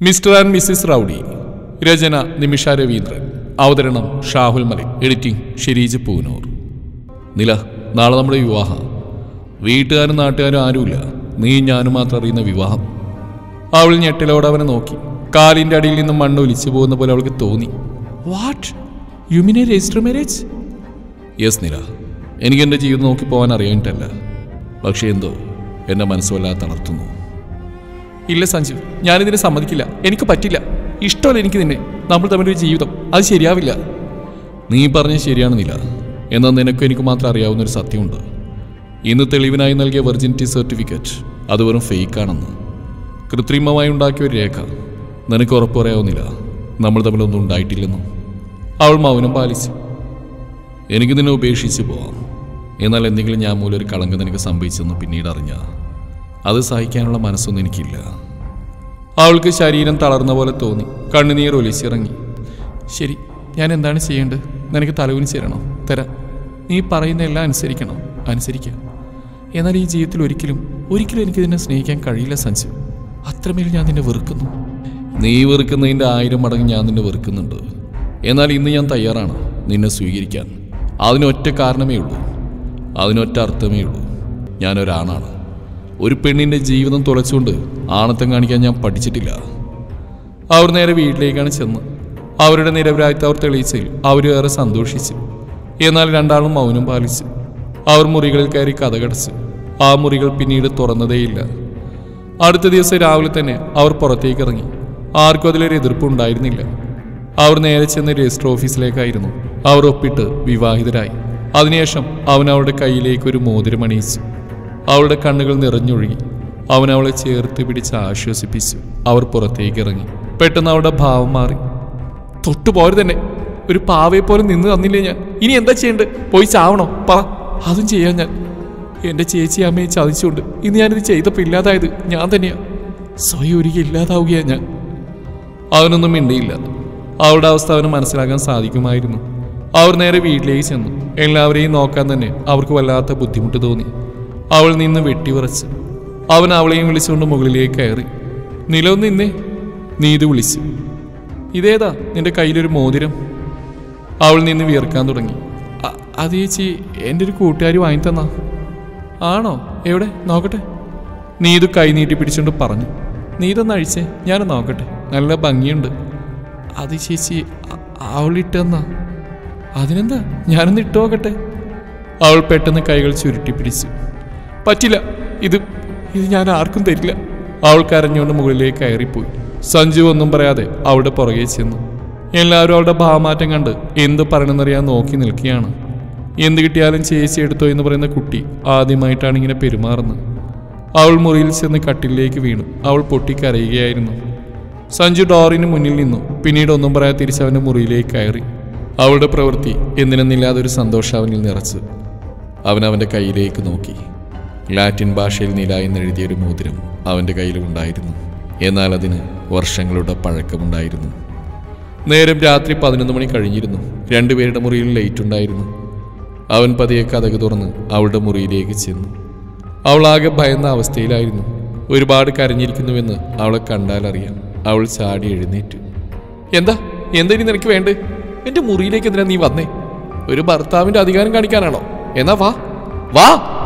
Mister and missus rowdy രചന നിമിഷ രവീന്ദ്രൻ അവതരണം Shahul Malik editing Shereej Poonoor Nila നാളെ നമ്മുടെ വിവാഹം വീട്ടുകാരും നാട്ടുകാരും ആരുമില്ല നീ ഞാനും മാത്രം അറിയുന്ന വിവാഹം അവൾ ഞെട്ടിലോടെ അവനെ നോക്കി കാലിൻ്റെ അടിയിൽ നിന്നും മണ്ണ് ഒലിച്ചു പോകുന്ന പോലെ അവൾക്ക് തോന്നി what you mean a register marriage yes Nila എനിക്ക് എൻ്റെ ജീവിതം നോക്കി പോകാൻ അറിയാനിട്ടല്ല പക്ഷേ എന്തോ എൻ്റെ മനസ്സ് വല്ലാതെ തളർത്തുന്നു ഇല്ല സഞ്ജു ഞാനിതിനെ സമ്മതിക്കില്ല എനിക്ക് പറ്റില്ല ഇഷ്ടമല്ല എനിക്ക് നിന്നെ നമ്മൾ തമ്മിലൊരു ജീവിതം അത് ശരിയാവില്ല നീ പറഞ്ഞത് ശരിയാണെന്നില്ല എന്നാൽ നിനക്കും എനിക്ക് മാത്രം അറിയാവുന്ന ഒരു സത്യമുണ്ട് ഇന്ന് തെളിവിനായി നൽകിയ വെർജിനിറ്റി സർട്ടിഫിക്കറ്റ് അത് വെറും ഫേക്കാണെന്ന് കൃത്രിമമായി ഉണ്ടാക്കിയ ഒരു രേഖ നിനക്ക് ഉറപ്പ് പറയാവുന്നില്ല നമ്മൾ തമ്മിലൊന്നും ഉണ്ടായിട്ടില്ലെന്നും അവൾ മൗനം പാലിച്ചു എനിക്ക് നിന്നെ ഉപേക്ഷിച്ച് പോവാം എന്നാൽ എന്തെങ്കിലും ഞാൻ മൂലം ഒരു കളങ്കം നിനക്ക് സംഭവിച്ചെന്ന് പിന്നീട് അറിഞ്ഞ അത് സഹിക്കാനുള്ള മനസ്സൊന്നും എനിക്കില്ല അവൾക്ക് ശരീരം തളർന്ന പോലെ തോന്നി കണ്ണുനീർ ഒലിച്ചിറങ്ങി ശരി ഞാൻ എന്താണ് ചെയ്യേണ്ടത് നിനക്ക് തലവിന് ചേരണോ തരാം നീ പറയുന്ന എല്ലാം അനുസരിക്കണം അനുസരിക്കുക എന്നാൽ ഈ ജീവിതത്തിൽ ഒരിക്കലും ഒരിക്കലും എനിക്ക് നിന്നെ സ്നേഹിക്കാൻ കഴിയില്ല സഞ്ജു അത്രമേൽ ഞാൻ നിന്നെ വെറുക്കുന്നു നീ വെറുക്കുന്നതിൻ്റെ ആയിരം മടങ്ങ് ഞാൻ നിന്നെ വെറുക്കുന്നുണ്ട് എന്നാൽ ഇന്ന് ഞാൻ തയ്യാറാണ് നിന്നെ സ്വീകരിക്കാൻ അതിനൊറ്റ കാരണമേ ഉള്ളൂ അതിനൊറ്റ അർത്ഥമേ ഉള്ളൂ ഞാനൊരാണാണ് ഒരു പെണ്ണിൻ്റെ ജീവിതം തുളച്ചുകൊണ്ട് ആണത്തം കാണിക്കാൻ ഞാൻ പഠിച്ചിട്ടില്ല അവർ നേരെ വീട്ടിലേക്കാണ് ചെന്ന് അവരുടെ നിരപരാധിത്വം അവർ തെളിയിച്ചതിൽ അവർ ഏറെ സന്തോഷിച്ചു എന്നാൽ രണ്ടാളും മൗനം പാലിച്ചു അവർ മുറികളിൽ കയറി കഥകടച്ചു ആ മുറികൾ പിന്നീട് തുറന്നതേയില്ല അടുത്ത ദിവസം രാവിലെ തന്നെ അവർ പുറത്തേക്ക് ഇറങ്ങി ആർക്കും അതിലൊരു എതിർപ്പ് ഉണ്ടായിരുന്നില്ല അവർ നേരെ ചെന്ന് രജിസ്റ്റർ ഓഫീസിലേക്കായിരുന്നു അവർ ഒപ്പിട്ട് വിവാഹിതരായി അതിനുശേഷം അവൻ അവളുടെ കയ്യിലേക്ക് ഒരു മോതിരം അണിയിച്ചു അവളുടെ കണ്ണുകൾ നിറഞ്ഞൊഴുകി അവൻ അവളെ ചേർത്ത് പിടിച്ച് ആശ്വസിപ്പിച്ചു അവർ പുറത്തേക്ക് ഇറങ്ങി പെട്ടെന്ന് അവളുടെ ഭാവം മാറി തൊട്ടുപോരു തന്നെ ഒരു പാവയെ പോലെ നിന്ന് തന്നില്ലേ ഞാൻ ഇനി എന്താ ചെയ്യണ്ടേ പോയി ചാവണോ പറ അതും ചെയ്യാൻ ഞാൻ എന്റെ ചേച്ചി അമ്മയെ ചതിച്ചുകൊണ്ട് ഇന്ന് ഞാനിത് ചെയ്തപ്പോൾ ഇല്ലാതായത് ഞാൻ തന്നെയാ സ്വയം ഒരിക്കൽ ഇല്ലാതാവുകയാ ഞാൻ അവനൊന്നും മിണ്ടിയില്ല അവളുടെ അവസ്ഥ അവന് മനസ്സിലാക്കാൻ സാധിക്കുമായിരുന്നു അവർ നേരെ വീട്ടിലേക്ക് ചെന്നു എല്ലാവരെയും നോക്കാൻ തന്നെ അവർക്ക് വല്ലാത്ത ബുദ്ധിമുട്ട് തോന്നി അവൾ നിന്ന് വെട്ടിവിറച്ച് അവൻ അവളെയും വിളിച്ചുകൊണ്ട് മുകളിലേക്ക് കയറി നിലവ് നിന്നേ നീത് വിളിച്ചു ഇതേതാ നിന്റെ കയ്യിലൊരു മോതിരം അവൾ നിന്ന് വിയർക്കാൻ തുടങ്ങി "അ- അത് ചേച്ചി എൻ്റെ ഒരു കൂട്ടുകാരി വാങ്ങി തന്നാ ആണോ എവിടെ നോക്കട്ടെ നീതു കൈ നീട്ടി പിടിച്ചുകൊണ്ട് പറഞ്ഞു നീതൊന്ന് അഴിച്ചേ ഞാൻ നോക്കട്ടെ നല്ല ഭംഗിയുണ്ട് അത് ചേച്ചി അ- അവളിട്ടെന്നാ അതിനെന്താ ഞാനൊന്ന് ഇട്ട് നോക്കട്ടെ അവൾ പെട്ടെന്ന് കൈകൾ ചുരുട്ടി പിടിച്ചു പറ്റില്ല ഇത് ഇത് ഞാൻ ആർക്കും തരില്ല അവൾ കരഞ്ഞുകൊണ്ട് മുകളിലേക്ക് കയറിപ്പോയി സഞ്ജു ഒന്നും പറയാതെ അവളുടെ പുറകെ ചെന്നു എല്ലാവരും അവളുടെ ഭാവമാറ്റം കണ്ട് എന്ത് പറയണമെന്നറിയാൻ നോക്കി നിൽക്കുകയാണ് എന്ത് കിട്ടിയാലും ചേച്ചി എടുത്തോ എന്ന് പറയുന്ന കുട്ടി ആദ്യമായിട്ടാണ് ഇങ്ങനെ പെരുമാറുന്നത് അവൾ മുറിയിൽ ചെന്ന് കട്ടിലേക്ക് വീണു അവൾ പൊട്ടിക്കരയുകയായിരുന്നു സഞ്ജു ഡോറിന് മുന്നിൽ നിന്നു പിന്നീട് ഒന്നും പറയാതെ തിരിച്ചവൻ്റെ മുറിയിലേക്ക് കയറി അവളുടെ പ്രവൃത്തി എന്തിനെന്നില്ലാതെ ഒരു സന്തോഷം അവനിൽ നിറച്ചു അവൻ അവൻ്റെ കയ്യിലേക്ക് നോക്കി ലാറ്റിൻ ഭാഷയിൽ നില എന്നെഴുതിയ ഒരു മോതിരം അവൻ്റെ കയ്യിലുണ്ടായിരുന്നു എന്നാൽ അതിന് വർഷങ്ങളുടെ പഴക്കമുണ്ടായിരുന്നു നേരം രാത്രി പതിനൊന്ന് മണി കഴിഞ്ഞിരുന്നു രണ്ടുപേരുടെ മുറിയിൽ ലൈറ്റ് ഉണ്ടായിരുന്നു അവൻ പതിയെ കഥക് തുറന്ന് അവളുടെ മുറിയിലേക്ക് ചെന്നു അവൾ ആകെ ഭയന്ന അവസ്ഥയിലായിരുന്നു ഒരുപാട് കരഞ്ഞിരിക്കുന്നുവെന്ന് അവളെ കണ്ടാൽ അറിയാം അവൾ ചാടി എഴുന്നേറ്റു എന്താ എന്താ ഇനി നിനക്ക് വേണ്ടേ എന്റെ മുറിയിലേക്ക് എന്തിനാ നീ വന്നേ ഒരു ഭർത്താവിന്റെ അധികാരം കാണിക്കാനാണോ എന്നാ വാ വാ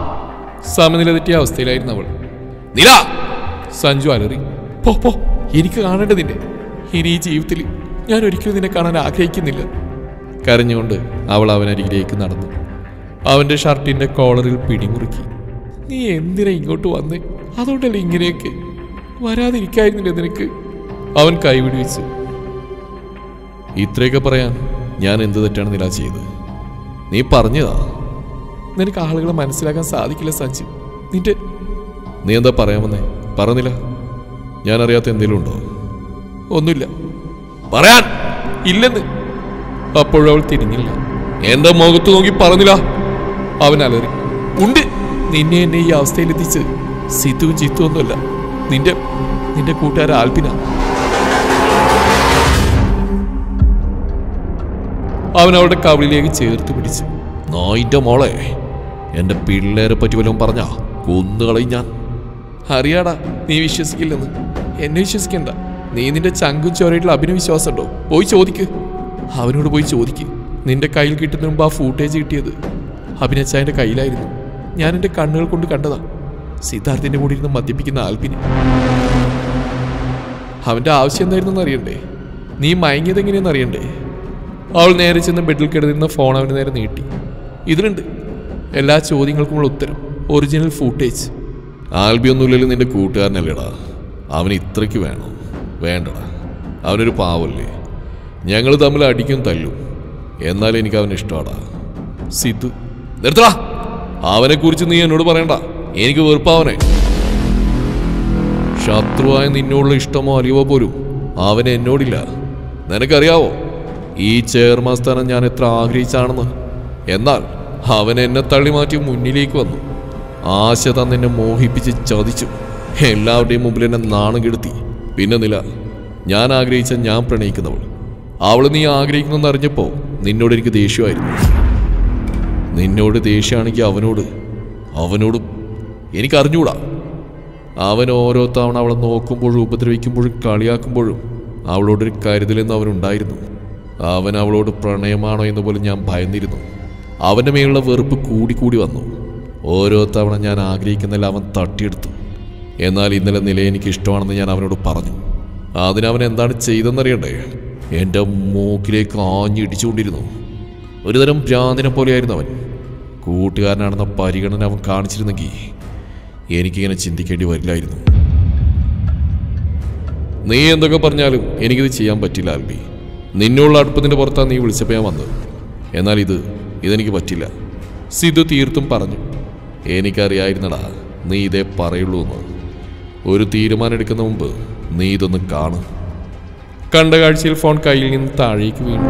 സമനില തെറ്റിയ അവസ്ഥയിലായിരുന്നു അവൾ നില സഞ്ജു അലറി പോ പോ എനിക്ക് കാണേണ്ടത് നിന്നെ ഇനി ഈ ജീവിതത്തിൽ ഞാൻ ഒരിക്കലും നിന്നെ കാണാൻ ആഗ്രഹിക്കുന്നില്ല കരഞ്ഞുകൊണ്ട് അവൾ അവനരികിലേക്ക് നടന്നു അവന്റെ ഷർട്ടിന്റെ കോളറിൽ പിടിമുറുക്കി നീ എന്തിനാ ഇങ്ങോട്ട് വന്നേ അതുകൊണ്ടല്ലേ ഇങ്ങനെയൊക്കെ വരാതിരിക്കായിരുന്നില്ല നിനക്ക് അവൻ കൈവിടിവെച്ചു ഇത്രയൊക്കെ പറയാൻ ഞാൻ എന്ത് തെറ്റാണ് നില ചെയ്തത് നീ പറഞ്ഞതാ നിനക്ക് ആളുകളെ മനസ്സിലാക്കാൻ സാധിക്കില്ല സഞ്ജു നിന്റെ നീ എന്താ പറയാമെന്നേ പറഞ്ഞില്ല ഞാൻ അറിയാത്ത എന്തെങ്കിലും ഉണ്ടോ ഒന്നുമില്ല പറയാൻ ഇല്ലെന്ന് അപ്പോഴവൾ തിരിഞ്ഞില്ല എന്റെ മുഖത്ത് നോക്കി പറഞ്ഞില്ല അവൻ അലറി ഉണ്ട് നിന്നെ എന്നെ ഈ അവസ്ഥയിലെത്തിച്ച് സിത്തുവും ചിത്തും ഒന്നുമല്ല നിന്റെ നിന്റെ കൂട്ടുകാര ആൽപ്പിന അവൻ അവളുടെ കവിളിലേക്ക് ചേർത്ത് പിടിച്ചു നായിന്റെ മോളെ എന്റെ പിള്ളേരെ പറ്റി വല്ലതും പറഞ്ഞാ കൊന്നുകളയും ഞാൻ അറിയാടാ നീ വിശ്വസിക്കില്ലെന്ന് എന്നെ വിശ്വസിക്കണ്ട നീ നിന്റെ ചങ്കും ചോരയിട്ടുള്ള അഭിനവിശ്വാസം ഉണ്ടോ പോയി ചോദിക്ക് അവനോട് പോയി ചോദിക്ക് നിന്റെ കയ്യിൽ കിട്ടുന്നതിന് മുമ്പ് ആ ഫൂട്ടേജ് കിട്ടിയത് അഭിനച്ചായന്റെ കയ്യിലായിരുന്നു ഞാൻ എൻ്റെ കണ്ണുകൾ കൊണ്ട് കണ്ടതാ സിദ്ധാർത്ഥിന്റെ കൂടെ ഇരുന്ന് മദ്യപ്പിക്കുന്ന ആൽബിനെ അവന്റെ ആവശ്യം എന്തായിരുന്നെന്ന് അറിയണ്ടേ നീ മയങ്ങിയത് എങ്ങനെയെന്ന് അറിയണ്ടേ അവൾ നേരെ ചെന്ന് ബെഡിൽ കിടന്നിരുന്ന ഫോൺ അവന് നേരെ നീട്ടി ഇതിലുണ്ട് എല്ലാ ചോദ്യങ്ങൾക്കുമുള്ള ഉത്തരം ഒറിജിനൽ ഫൂട്ടേജ് ആൽബി ഒന്നുമില്ലല്ലോ നിന്റെ കൂട്ടുകാരനല്ലേടാ അവന് ഇത്രയ്ക്ക് വേണോ വേണ്ടടാ അവനൊരു പാവല്ലേ ഞങ്ങൾ തമ്മിൽ അടിക്കും തല്ലും എന്നാലും എനിക്ക് അവന് ഇഷ്ടമാടാ സിദ്ധു നിർത്തടാ അവനെക്കുറിച്ച് നീ എന്നോട് പറയണ്ട എനിക്ക് വെറുപ്പാവനെ ശത്രുവായ നിന്നോടുള്ള ഇഷ്ടമോ അറിവോ പോലും അവന് എന്നോടില്ല നിനക്കറിയാവോ ഈ ചെയർമാൻ സ്ഥാനം ഞാൻ എത്ര ആഗ്രഹിച്ചാണെന്ന് എന്നാൽ അവൻ എന്നെ തള്ളി മാറ്റി മുന്നിലേക്ക് വന്നു ആശ തന്നെ മോഹിപ്പിച്ച് ചതിച്ചു എല്ലാവരുടെയും മുമ്പിൽ എന്നെ നാണം കെടുത്തി പിന്നെ നില ഞാൻ ആഗ്രഹിച്ച ഞാൻ പ്രണയിക്കുന്നവൾ അവൾ നീ ആഗ്രഹിക്കുന്നെന്ന് അറിഞ്ഞപ്പോൾ നിന്നോട് എനിക്ക് ദേഷ്യമായിരുന്നു നിന്നോട് ദേഷ്യമാണെങ്കിൽ അവനോട് അവനോട് എനിക്കറിഞ്ഞൂടാ അവൻ ഓരോ തവണ അവളെ നോക്കുമ്പോഴും ഉപദ്രവിക്കുമ്പോഴും കളിയാക്കുമ്പോഴും അവളോടൊരു കരുതലെന്ന് അവനുണ്ടായിരുന്നു അവൻ അവളോട് പ്രണയമാണോ എന്ന് പോലും ഞാൻ ഭയന്നിരുന്നു അവൻ്റെ മേലുള്ള വെറുപ്പ് കൂടിക്കൂടി വന്നു ഓരോ തവണ ഞാൻ ആഗ്രഹിക്കുന്നില്ല അവൻ തട്ടിയെടുത്തു എന്നാൽ ഇന്നലെ നില എനിക്ക് ഇഷ്ടമാണെന്ന് ഞാൻ അവനോട് പറഞ്ഞു അതിനവൻ എന്താണ് ചെയ്തെന്നറിയണ്ടേ എൻ്റെ മൂക്കിലേക്ക് ആഞ്ഞിടിച്ചുകൊണ്ടിരുന്നു ഒരുതരം ഭ്രാന്തിനെ പോലെയായിരുന്നു അവൻ കൂട്ടുകാരനാണെന്ന പരിഗണന അവൻ കാണിച്ചിരുന്നെങ്കിൽ എനിക്കിങ്ങനെ ചിന്തിക്കേണ്ടി വരില്ലായിരുന്നു നീ എന്തൊക്കെ പറഞ്ഞാലും എനിക്കിത് ചെയ്യാൻ പറ്റില്ല ആൽബി നിന്നുള്ള അടുപ്പത്തിൻ്റെ പുറത്താണ് നീ വിളിച്ചപ്പോൾ ഞാൻ വന്നത് എന്നാൽ ഇത് ഇതെനിക്ക് പറ്റില്ല സിദ്ധു തീർത്തും പറഞ്ഞു എനിക്കറിയായിരുന്നടാ നീ ഇതേ പറയുള്ളൂ എന്ന് ഒരു തീരുമാനം എടുക്കുന്ന മുമ്പ് നീ ഇതൊന്ന് കാണും കണ്ട കാഴ്ചയിൽ ഫോൺ കയ്യിൽ നിന്ന് താഴേക്ക് വീണു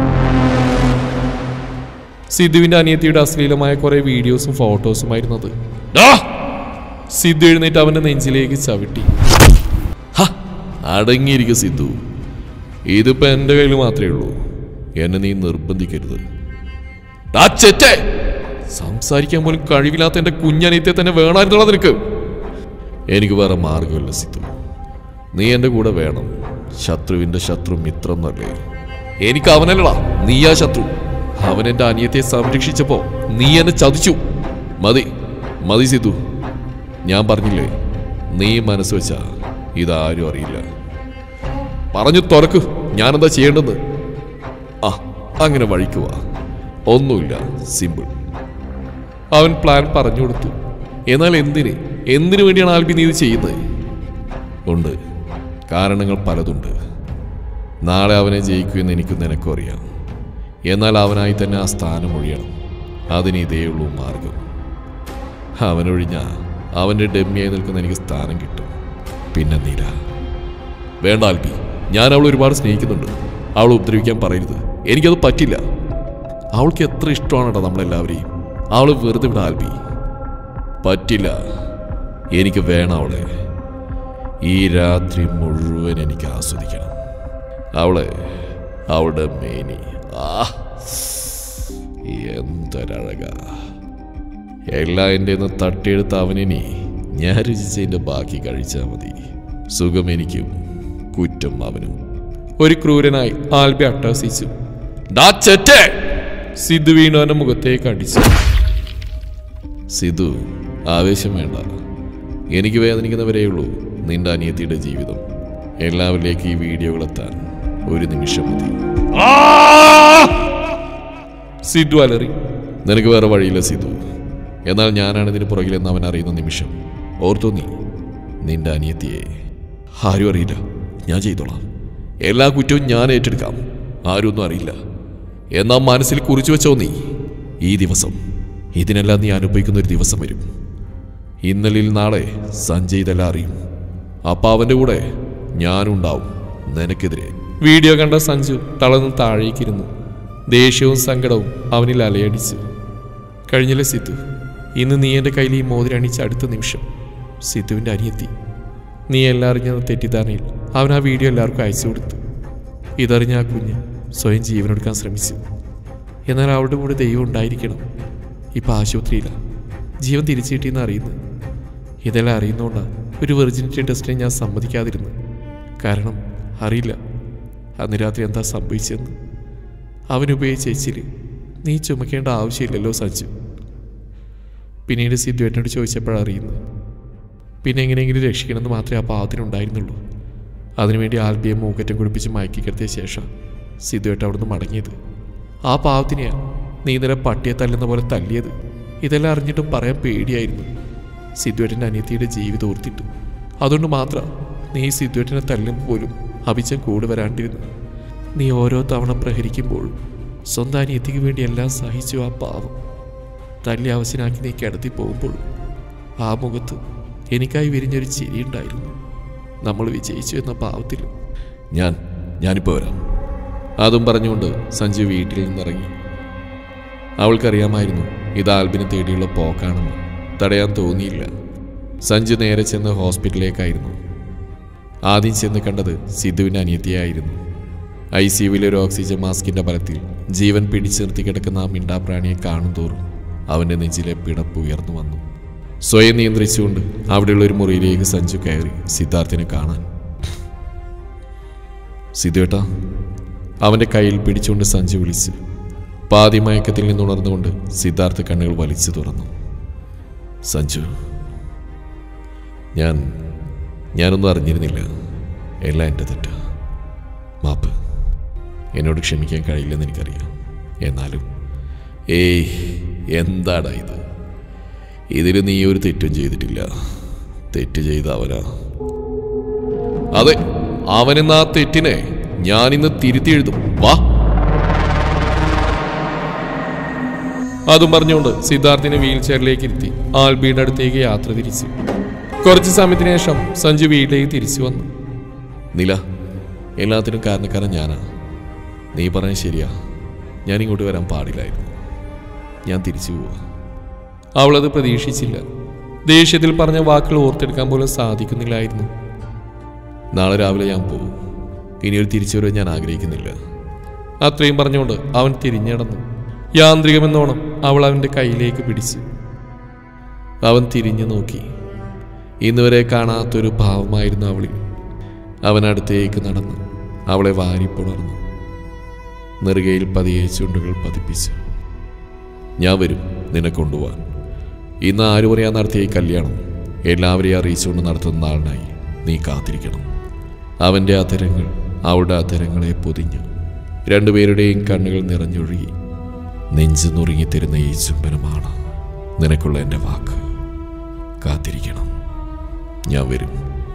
സിദ്ധുവിന്റെ അനിയത്തിയുടെ അശ്ലീലമായ കുറെ വീഡിയോസും ഫോട്ടോസുമായിരുന്നു അത് സിദ്ധു എഴുന്നേറ്റ് അവന്റെ നെഞ്ചിലേക്ക് ചവിട്ടി ഹ, അടങ്ങിയിരിക്കുക സിദ്ധു ഇതിപ്പോ എൻ്റെ കയ്യിൽ മാത്രമേ ഉള്ളൂ എന്നെ നീ നിർബന്ധിക്കരുത് ടാ ചെറ്റേ! സംസാരിക്കാൻ പോലും കഴിവില്ലാത്ത എന്റെ കുഞ്ഞനിയത്തെ തന്നെ വേണമായിരുന്നുള്ള നിനക്ക് എനിക്ക് വേറെ മാർഗമില്ല സിദ്ധു നീ എൻ്റെ കൂടെ വേണം ശത്രുവിൻ്റെ ശത്രു മിത്രം എന്നല്ലേ എനിക്ക് അവനല്ലടാ നീയാ ശത്രു അവൻ എന്റെ അനിയത്തെ സംരക്ഷിച്ചപ്പോ നീ എന്നെ ചതിച്ചു മതി മതി സിദ്ധു ഞാൻ പറഞ്ഞില്ലേ നീ മനസ്സ് വെച്ചാ ഇതാരും അറിയില്ല പറഞ്ഞു തുറക്ക് ഞാനെന്താ ചെയ്യേണ്ടെന്ന് ആ അങ്ങനെ വഴിക്കുവാ ഒന്നുമില്ല സിമ്പിൾ അവൻ പ്ലാൻ പറഞ്ഞു കൊടുത്തു എന്നാൽ എന്തിന് എന്തിനു വേണ്ടിയാണ് ആൽബി നീ ഇത് ചെയ്യുന്നത് ഉണ്ട് കാരണങ്ങൾ പലതുണ്ട് നാളെ അവനെ ജയിക്കുമെന്ന് എനിക്കും നിനക്കും അറിയാം എന്നാൽ അവനായി തന്നെ ആ സ്ഥാനം ഒഴിയണം അതിന് ഇതേ ഉള്ളൂ മാർഗം അവനൊഴിഞ്ഞ അവൻ്റെ ഡെമ്മിയായി നിൽക്കുന്ന എനിക്ക് സ്ഥാനം കിട്ടും പിന്നെ നീല വേണ്ട ആൽബി ഞാൻ അവളെ ഒരുപാട് സ്നേഹിക്കുന്നുണ്ട് അവളെ ഉപദ്രവിക്കാൻ പറയരുത് എനിക്കത് പറ്റില്ല അവൾക്ക് എത്ര ഇഷ്ടമാണോ നമ്മളെല്ലാവരെയും അവള് വെറുതെ വിട ആൽബി പറ്റില്ല എനിക്ക് വേണം അവളെ ഈ രാത്രി മുഴുവൻ എനിക്ക് ആസ്വദിക്കണം അവളെ അവളുടെ മേനി ആ എന്തൊരഴക എല്ലാം എൻ്റെ നിന്ന് തട്ടിയെടുത്ത അവനിനി ഞാൻ രുചിച്ചതിൻ്റെ ബാക്കി കഴിച്ചാൽ മതി സുഖം എനിക്കും കുറ്റം അവനും ഒരു ക്രൂരനായി ആൽബി അട്ടഹസിച്ചു "ഡാ ചെറ്റേ!" സിദ്ധു വീണു അവന്റെ മുഖത്തേക്ക് അടിച്ചു സിധു ആവേശം വേണ്ട എനിക്ക് വേദനിക്കുന്നവരെയുള്ളൂ നിന്റെ അനിയത്തിയുടെ ജീവിതം എല്ലാവരിലേക്ക് ഈ വീഡിയോകളെത്താൻ ഒരു നിമിഷം മതി സിദ്ധു അലറി നിനക്ക് വേറെ വഴിയില്ല സിധു എന്നാൽ ഞാനാണ് ഇതിന് പുറകിലെന്ന് അവൻ അറിയുന്ന നിമിഷം ഓർത്തോ നീ നിന്റെ അനിയത്തിയെ ആരും അറിയില്ല ഞാൻ ചെയ്തോളാം എല്ലാ കുറ്റവും ഞാൻ ഏറ്റെടുക്കാം ആരും ഒന്നും അറിയില്ല എന്നാൽ മനസ്സിൽ കുറിച്ചു വെച്ചോ നീ ഈ ദിവസം ഇതിനെല്ലാം നീ അനുഭവിക്കുന്ന ഒരു ദിവസം വരും ഇന്നലിൽ നാളെ സഞ്ജയ് ഇതെല്ലാം അറിയും അപ്പം അവൻ്റെ കൂടെ ഞാനുണ്ടാവും നിനക്കെതിരെ വീഡിയോ കണ്ട സഞ്ജു തളർന്ന് താഴേക്കിരുന്നു ദേഷ്യവും സങ്കടവും അവനിൽ അലയടിച്ചു കഴിഞ്ഞില്ലേ സിദ്ധു ഇന്ന് നീ എൻ്റെ കയ്യിൽ ഈ മോതിരണിച്ച അടുത്ത നിമിഷം സിദ്ധുവിൻ്റെ അനിയത്തി നീ എല്ലാം അറിഞ്ഞെന്ന തെറ്റിദ്ധാരണയിൽ അവൻ ആ വീഡിയോ എല്ലാവർക്കും അയച്ചു കൊടുത്തു ഇതറിഞ്ഞ ആ കുഞ്ഞ് സ്വയം ജീവനെടുക്കാൻ ശ്രമിച്ചു എന്നാൽ അവളുടെ കൂടെ ദൈവം ഉണ്ടായിരിക്കണം ഇപ്പം ആശുപത്രിയിലാണ് ജീവൻ തിരിച്ചു കിട്ടിയെന്ന് അറിയുന്നു ഇതെല്ലാം അറിയുന്നതുകൊണ്ടാണ് ഒരു വെർജിനിറ്റി ടെസ്റ്റിനെ ഞാൻ സമ്മതിക്കാതിരുന്നു കാരണം അറിയില്ല അന്ന് രാത്രി എന്താ സംഭവിച്ചെന്ന് അവനുപയോഗിച്ച എച്ചിൽ നീ ചുമക്കേണ്ട ആവശ്യമില്ലല്ലോ സഞ്ജു പിന്നീട് സിദ്ധു എന്നോട് ചോദിച്ചപ്പോഴാണ് അറിയുന്നത് പിന്നെ എങ്ങനെയെങ്കിലും രക്ഷിക്കണമെന്ന് മാത്രമേ ആ പാവത്തിനുണ്ടായിരുന്നുള്ളൂ അതിനുവേണ്ടി ആൽബിയെ മൂക്കറ്റം കുടിപ്പിച്ച് മയക്കി കിടത്തിയ ശേഷം സിദ്ധുവേട്ട അവിടുന്ന് മടങ്ങിയത് ആ പാവത്തിനെയാ നീ ഇന്നലെ പട്ടിയെ തല്ലുന്ന പോലെ തല്ലിയത് ഇതെല്ലാം അറിഞ്ഞിട്ടും പറയാൻ പേടിയായിരുന്നു സിദ്ധുവേട്ടൻ്റെ അനിയത്തിയുടെ ജീവിതം ഓർത്തിട്ട് അതുകൊണ്ട് മാത്രം നീ സിദ്ധുവേട്ടനെ തല്ലുമ്പോൾ പോലും അഭിച്ചൻ കൂടെ വരാണ്ടിരുന്നു നീ ഓരോ തവണ പ്രഹരിക്കുമ്പോഴും സ്വന്തം അനിയത്തിക്ക് വേണ്ടി എല്ലാം സഹിച്ചു ആ പാവം തല്ലി അവശനാക്കി നീ കിടത്തി പോകുമ്പോൾ ആ മുഖത്ത് എനിക്കായി വിരിഞ്ഞൊരു ചിരിയുണ്ടായിരുന്നു നമ്മൾ വിജയിച്ചു എന്ന പാവത്തിൽ ഞാൻ ഞാനിപ്പോൾ വരാം അതും പറഞ്ഞുകൊണ്ട് സഞ്ജു വീട്ടിൽ നിന്നിറങ്ങി അവൾക്കറിയാമായിരുന്നു ഇത് ആൽബിനെ തേടിയുള്ള പോക്കാണെന്ന് തടയാൻ തോന്നിയില്ല സഞ്ജു നേരെ ചെന്ന് ഹോസ്പിറ്റലിലേക്കായിരുന്നു ആദ്യം ചെന്ന് കണ്ടത് സിദ്ധുവിൻ്റെ അനിയത്തിയായിരുന്നു ഐ സി യുവിലെ ഒരു ഓക്സിജൻ മാസ്കിന്റെ ബലത്തിൽ ജീവൻ പിടിച്ചു നിർത്തി കിടക്കുന്ന ആ മിണ്ടാപ്രാണിയെ കാണും തോറും അവന്റെ നെഞ്ചിലെ പിടപ്പ് ഉയർന്നു വന്നു സ്വയം നിയന്ത്രിച്ചുകൊണ്ട് അവിടെയുള്ള ഒരു മുറിയിലേക്ക് സഞ്ജു കയറി സിദ്ധാർത്ഥിനെ കാണാൻ സിദ്ധുവേട്ടാ അവന്റെ കയ്യിൽ പിടിച്ചുകൊണ്ട് സഞ്ജു വിളിച്ചു പാതി മയക്കത്തിൽ നിന്നുണർന്നുകൊണ്ട് സിദ്ധാർത്ഥ കണ്ണുകൾ വലിച്ചു തുറന്നു സഞ്ജു ഞാൻ ഞാനൊന്നും അറിഞ്ഞിരുന്നില്ല എല്ലാം എൻ്റെ തെറ്റാ മാപ്പ് എന്നോട് ക്ഷമിക്കാൻ കഴിയില്ലെന്ന് എനിക്കറിയാം എന്നാലും ഏയ് എന്താടാ ഇത് ഇതിൽ നീ ഒരു തെറ്റും ചെയ്തിട്ടില്ല തെറ്റ് ചെയ്ത അവനാ അതെ അവനെന്ന ആ തെറ്റിനെ ഞാനിന്ന് തിരുത്തി എഴുതും വാ അതും പറഞ്ഞുകൊണ്ട് സിദ്ധാർത്ഥിനെ വീൽ ചെയറിലേക്ക് ഇരുത്തി ആൽബിയുടെ അടുത്തേക്ക് യാത്ര തിരിച്ചു കുറച്ച് സമയത്തിന് ശേഷം സഞ്ജു വീട്ടിലേക്ക് തിരിച്ചു വന്നു നില എല്ലാത്തിനും കാരണക്കാരൻ ഞാനാ നീ പറഞ്ഞ ശരിയാ ഞാൻ ഇങ്ങോട്ട് വരാൻ പാടില്ലായിരുന്നു ഞാൻ തിരിച്ചു പോവാ അവളത് പ്രതീക്ഷിച്ചില്ല ദേഷ്യത്തിൽ പറഞ്ഞ വാക്കുകൾ ഓർത്തെടുക്കാൻ പോലും സാധിക്കുന്നില്ലായിരുന്നു നാളെ രാവിലെ ഞാൻ പോകും ഇനിയൊരു തിരിച്ചുവരവ് ഞാൻ ആഗ്രഹിക്കുന്നില്ല അത്രയും പറഞ്ഞുകൊണ്ട് അവൻ തിരിഞ്ഞടന്നു യാന്ത്രികമെന്നോണം അവൾ അവൻ്റെ കയ്യിലേക്ക് പിടിച്ചു അവൻ തിരിഞ്ഞു നോക്കി ഇന്നുവരെ കാണാത്തൊരു ഭാവമായിരുന്നു അവളിൽ അവൻ അടുത്തേക്ക് നടന്നു അവളെ വാരിപ്പുണർന്നു നെറുകയിൽ പതിയെ ചുണ്ടുകൾ പതിപ്പിച്ചു ഞാൻ വരും നിന്നെ കൊണ്ടുപോവാൻ ഇന്ന് ആരും അറിയാൻ നടത്തിയ ഈ കല്യാണം എല്ലാവരെയും അറിയിച്ചുകൊണ്ട് നടത്തുന്ന നാളിനായി നീ കാത്തിരിക്കണം അവൻ്റെ അധരങ്ങൾ അവളുടെ അധരങ്ങളെ പൊതിഞ്ഞു രണ്ടുപേരുടെയും കണ്ണുകൾ നിറഞ്ഞൊഴുകി നെഞ്ചു നുറുങ്ങിത്തരുന്ന ഈ ചുംബനമാണ് നിനക്കുള്ള എൻ്റെ വാക്ക് കാത്തിരിക്കണം ഞാൻ വരും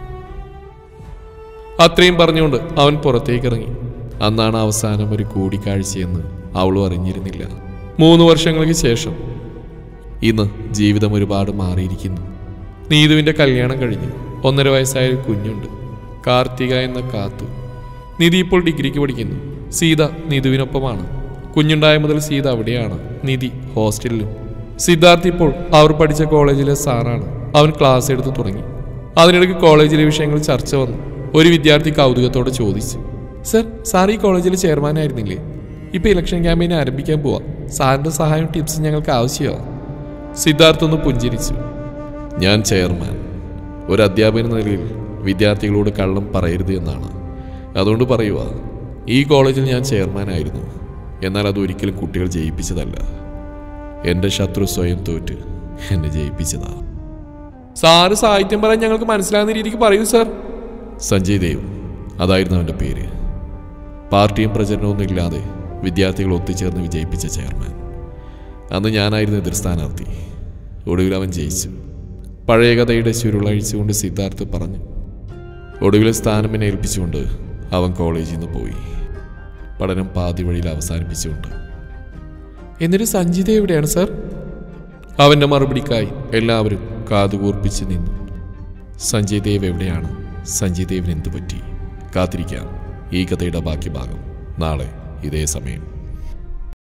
അത്രയും പറഞ്ഞുകൊണ്ട് അവൻ പുറത്തേക്ക് ഇറങ്ങി അന്നാണ് അവസാനം ഒരു കൂടിക്കാഴ്ചയെന്ന് അവളും അറിഞ്ഞിരുന്നില്ല മൂന്ന് വർഷങ്ങൾക്ക് ശേഷം ഇന്ന് ജീവിതം ഒരുപാട് മാറിയിരിക്കുന്നു നീതുവിന്റെ കല്യാണം കഴിഞ്ഞു ഒന്നര വയസ്സായ ഒരു കുഞ്ഞുണ്ട് കാർത്തിക എന്ന കാത്തു നിധി ഇപ്പോൾ ഡിഗ്രിക്ക് പഠിക്കുന്നു സീത നിധുവിനൊപ്പമാണ് കുഞ്ഞുണ്ടായ മുതൽ സീത അവിടെയാണ് നിധി ഹോസ്റ്റലിലും സിദ്ധാർത്ഥ് ഇപ്പോൾ അവർ പഠിച്ച കോളേജിലെ സാറാണ് അവൻ ക്ലാസ് എടുത്ത് തുടങ്ങി അതിനിടയ്ക്ക് കോളേജിലെ വിഷയങ്ങൾ ചർച്ച വന്നു ഒരു വിദ്യാർത്ഥി കൗതുകത്തോടെ ചോദിച്ചു സർ സാർ ഈ കോളേജിലെ ചെയർമാൻ ആയിരുന്നില്ലേ ഇപ്പൊ ഇലക്ഷൻ ക്യാമ്പയിൻ ആരംഭിക്കാൻ പോവാ സാറിന്റെ സഹായം ടിപ്സ് ഞങ്ങൾക്ക് ആവശ്യമാണ് സിദ്ധാർത്ഥ് ഒന്ന് പുഞ്ചിരിച്ചു ഞാൻ ചെയർമാൻ ഒരു അധ്യാപകൻ എന്ന നിലയിൽ വിദ്യാർത്ഥികളോട് കള്ളം പറയരുത് എന്നാണ് അതുകൊണ്ട് പറയുക ഈ കോളേജിൽ ഞാൻ ചെയർമാനായിരുന്നു എന്നാൽ അത് ഒരിക്കലും കുട്ടികൾ ജയിപ്പിച്ചതല്ല എൻ്റെ ശത്രു സ്വയം തോറ്റ് എന്നെ ജയിപ്പിച്ചതാ സാറ് സാഹിത്യം പറയാൻ ഞങ്ങൾക്ക് മനസ്സിലാകുന്ന രീതിക്ക് പറയൂ സാർ സഞ്ജയ് ദേവ് അതായിരുന്നു അവൻ്റെ പേര് പാർട്ടിയും പ്രചരണമൊന്നും ഇല്ലാതെ വിദ്യാർത്ഥികൾ ഒത്തുചേർന്ന് വിജയിപ്പിച്ച ചെയർമാൻ അന്ന് ഞാനായിരുന്നു എതിർ സ്ഥാനാർത്ഥി ഒടുവിൽ അവൻ ജയിച്ചു പഴയ കഥയുടെ ചുരുളഴിച്ചുകൊണ്ട് സിദ്ധാർത്ഥ് പറഞ്ഞു ഒടുവിലെ സ്ഥാനം എന്നെ ഏൽപ്പിച്ചുകൊണ്ട് അവൻ കോളേജിൽ നിന്ന് പോയി പഠനം പാതി വഴിയിൽ അവസാനിപ്പിച്ചുകൊണ്ട് എന്നിട്ട് സഞ്ജിത എവിടെയാണ് സർ അവൻ്റെ മറുപടിക്കായി എല്ലാവരും കാതുകൂർപ്പിച്ച് നിന്നു സഞ്ജയ് ദേവ് എവിടെയാണ് സഞ്ജയ് ദേവിന് എന്തു പറ്റി കാത്തിരിക്കാം ഈ കഥയുടെ ബാക്കി ഭാഗം നാളെ ഇതേ സമയം